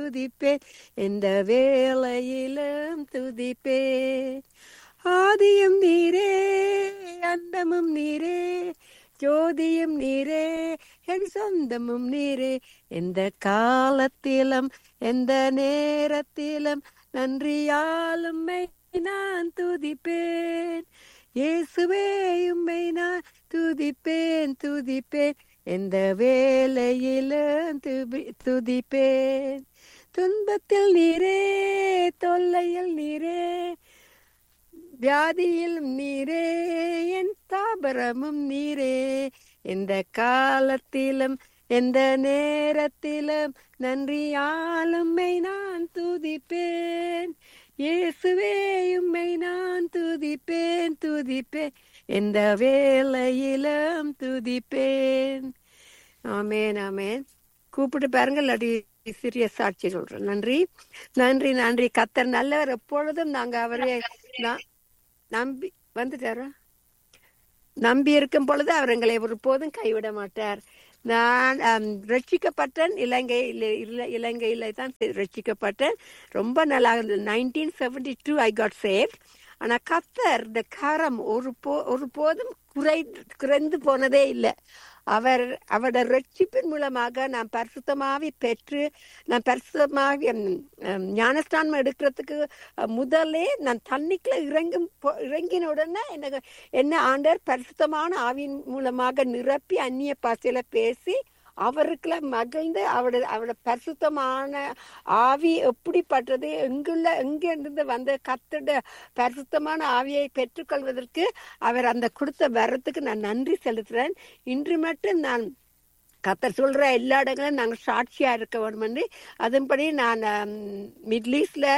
துதிப்பேன் எந்த வேளையிலும் துதிப்பேன் ஆதியும் நீரே அந்தமும் நீரே ஜோதியும் நீரே என் சொந்தமும் நீரே எந்த காலத்திலும் எந்த நேரத்திலும் நன்றியாலும்மை நான் துதிப்பேன் இயேசுவே உம்மை நான் துதிப்பேன் துதிப்பேன் எந்த வேலையிலும் துபி- துதிப்பேன் துன்பத்தில் நீரே தொல்லையில் நீரே வியாதியில் நீரே என் தாபரமும் நீரே எந்த காலத்திலும் எந்த நேரத்திலும் நன்றியாலும்மை நான் துதிப்பேன் இயேசுவே உம்மை நான் துதிப்பேன் துதிப்பேன் எந்த வேளையிலும் துதிப்பேன் ஆமேன் ஆமேன் கூப்பிட்டு பாருங்க இல்லாட்டி சிறிய சாட்சி சொல்றேன் நன்றி நன்றி நன்றி கத்தர் நல்லவர் எப்பொழுதும் நாங்க அவரை ந- நம்பி வந்துட்டாரா நம்பி இருக்கும் பொழுது அவர் எங்களை ஒருபோதும் கைவிட மாட்டார் நான் ஆம், ரட்சிக்கப்பட்டேன் இலங்கையில் இல்ல- இலங்கையில தான் சி- ரட்சிக்கப்பட்டேன் ரொம்ப நல்லா nineteen seventy two I got save ஆனா கத்தர் இந்த கரம் ஒரு போ ஒரு போதும் குறை குறைந்து போனதே இல்லை அவர் அவருடைய ரட்சிப்பின் மூலமாக நான் பரிசுத்தமாவி பெற்று நான் பரிசுத்தமாவி ம், ம், ஞானஸ்தானம் எடுக்கிறதுக்கு அஹ், முதலே நான் தண்ணிக்குள்ள இறங்கும் போ- இறங்கின உடனே எனக்கு என்ன ஆண்டர் பரிசுத்தமான ஆவியின் மூலமாக நிரப்பி அந்நிய பாசையில பேசி அவருக்குள்ள மகிழ்ந்து அவருடைய அவரோட பரிசுத்தமான ஆவி எப்படிப்பட்டது எங்குள்ள எங்க இருந்து வந்த கத்தோட பரிசுத்தமான ஆவியை பெற்றுக்கொள்வதற்கு அவர் அந்த கொடுத்த வரத்துக்கு நான் நன்றி செலுத்துறேன் இன்று மட்டும் நான் கத்தர் சொல்ற எல்லா இடங்களும் நாங்கள் சாட்சியா இருக்க வேணும் அதன்படி நான் மிடில் ஈஸ்ட்ல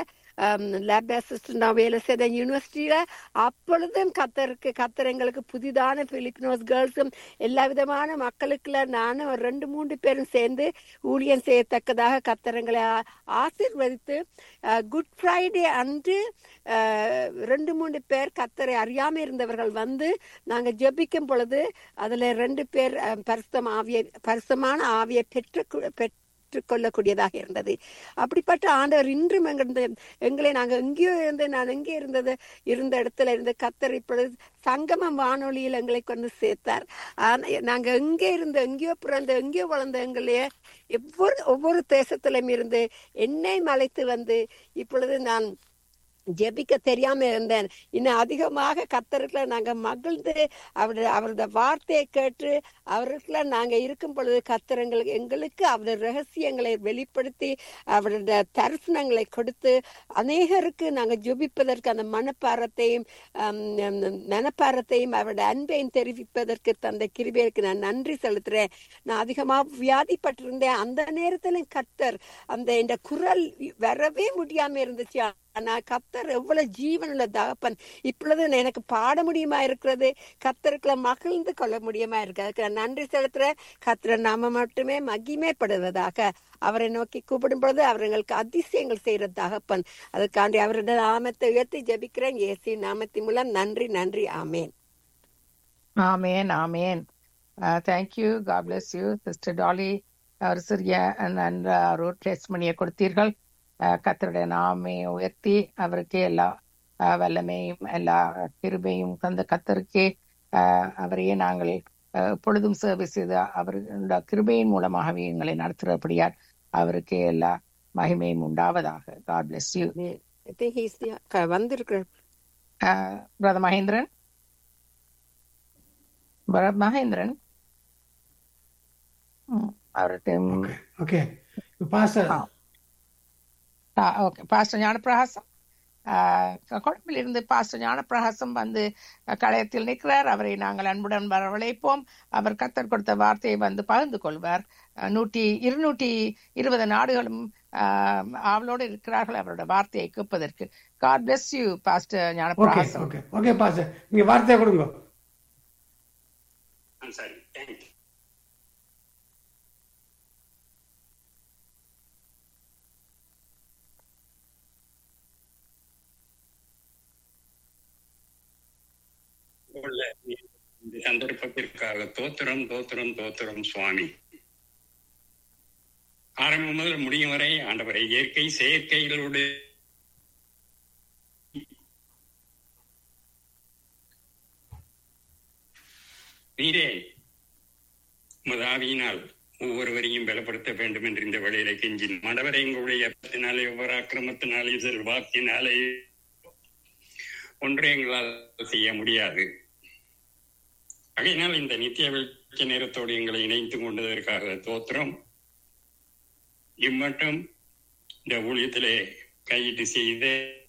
லேப் அசிஸ்டண்டா வேலை செய்த யூனிவர்சிட்டியில அப்பொழுதும் கத்தருக்கு கத்தர் எங்களுக்கு புதிதான பிலிப்பினோஸ் கேர்ள்ஸும் எல்லா விதமான மக்களுக்குள்ள நானும் ஒரு ரெண்டு மூன்று பேரும் சேர்ந்து ஊழியம் செய்யத்தக்கதாக கத்தரங்களை ஆசீர்வதித்து குட் ஃப்ரைடே அன்று அஹ், ரெண்டு மூன்று பேர் கத்தரை அறியாம இருந்தவர்கள் வந்து நாங்க ஜெபிக்கும் பொழுது அதுல ரெண்டு பேர் அஹ், பரிசுத்தம் ஆவியை பரிசுத்தமான ஆவியை பெற்று பெற்றுக்கொள்ளக்கூடியதாக இருந்தது அப்படிப்பட்ட ஆண்டவர் இன்றும் எங்கிருந்து எங்களை நாங்க எங்கேயோ இருந்து நான் எங்கே இருந்தது இருந்த இடத்துல இருந்து கத்தர் இப்பொழுது சங்கமம் வானொலியில் எங்களை கொண்டு சேர்த்தார் ஆனா நாங்க எங்கே இருந்து எங்கேயோ பிறந்த எங்கேயோ வளர்ந்த எங்களையே ஒவ்வொரு ஒவ்வொரு தேசத்திலும் இருந்து என்னை மலைத்து வந்து இப்பொழுது நான் ஜெபிக்க தெரியாம இருந்தேன் இன்னும் அதிகமாக கத்தருக்குள்ள நாங்க மகிழ்ந்து அவருடைய அவருடைய வார்த்தையை கேட்டு அவருக்குள்ள நாங்க இருக்கும் பொழுது கத்தர் எங்களுக்கு எங்களுக்கு அவருடைய ரகசியங்களை வெளிப்படுத்தி அவருடைய தரிசனங்களை கொடுத்து அநேகருக்கு நாங்க ஜெபிப்பதற்கு அந்த மனப்பாரத்தையும் ஆம், ஆம், மனப்பாரத்தையும் அவருடைய அன்பையும் தெரிவிப்பதற்கு தந்த கிருபைக்கு நான் நன்றி செலுத்துறேன் நான் அதிகமா வியாதிப்பட்டிருந்தேன் அந்த நேரத்துல கத்தர் அந்த இந்த குரல் வரவே முடியாம இருந்துச்சு ஆனா கத்தர் எவ்வளவு ஜீவனுள்ள தகப்பன் இப்பொழுது எனக்கு பாட முடியுமா இருக்கிறது கத்தருக்குள்ள மகிழ்ந்து கொள்ள முடியுமா இருக்கு அதுக்கு நான் நன்றி செலுத்துறேன் கத்திர நாம மட்டுமே மகிமைப்படுவதாக அவரை நோக்கி கூப்பிடும் பொழுது அவர் எங்களுக்கு அதிசயங்கள் செய்யற தகப்பன் அதுக்காண்டி அவருடைய நாமத்தை உயர்த்தி ஜெபிக்கிறேன் இயேசு நாமத்தின் மூலம் நன்றி நன்றி ஆமேன் ஆமேன் ஆமேன் thank you God bless you sister Dolly ஒரு சிறிய நல்ல ஒரு டெஸ்ட் மணியை கொடுத்தீர்கள் அஹ், கர்த்தருடைய நாமே உயர்த்தி அவருக்கே எல்லா அஹ், வல்லமையும் எல்லா கிருபையும் தந்த கத்தருக்கே அஹ், அவரையே நாங்கள் அஹ், எப்பொழுதும் சேவை செய்து அவருடைய கிருபையின் மூலமாகவே எங்களை நடத்துகிறபடியால் அவருக்கே எல்லா மகிமையும் உண்டாவதாக God bless you I think he's the- க- வந்திருக்கிற பிரதர் மகேந்திரன் பிரதர் மகேந்திரன் ம், அவர்கிட்ட ஓகே ஓகே பாஸ்டர் ஆ, ஓகே பாஸ்டர் ஞானப்பிரகாசம் ஆ, கொழும்பில் இருந்து பாஸ்டர் ஞானப்பிரகாசம் வந்து அ, களையத்தில் நிற்கிறார் அவரை நாங்கள் அன்புடன் வரவழைப்போம் அவர் கத்தர் கொடுத்த வார்த்தையை வந்து பகிர்ந்து கொள்வார் அ, நூற்றி இருநூற்றி இருபது நாடுகளும் ஆ, ஆவலோடு இருக்கிறார்கள் அவரோட வார்த்தையை கேட்பதற்கு God bless you pastor okay Gnanaprakasam okay okay pastor நீங்க வார்த்தையை கொடுங்க ஆ சரி தேங்க்யூ உள்ள இந்த சந்தர்ப்பத்திற்காக தோத்திரம் தோத்திரம் தோத்திரம் சுவாமி ஆரம்பம் முதல் முடியும் வரை ஆண்டவரை இயற்கை செயற்கைகளோடு நீரே முதாவியினால் ஒவ்வொருவரையும் பலப்படுத்த வேண்டும் என்று இந்த வழியில கெஞ்சி மடவரை எங்களுடைய பத்தினாலே ஒவ்வொரு அக்கிரமத்தினாலே செல்வாக்கினாலே ஒன்றை எங்களால் செய்ய முடியாது ஆகையினால் இந்த நித்திய வெளிச்ச நேரத்தோடு எங்களை இணைத்துக் கொண்டதற்காக தோத்திரம் இம்மட்டும் இந்த ஊழியத்திலே கையிட்டு செய்த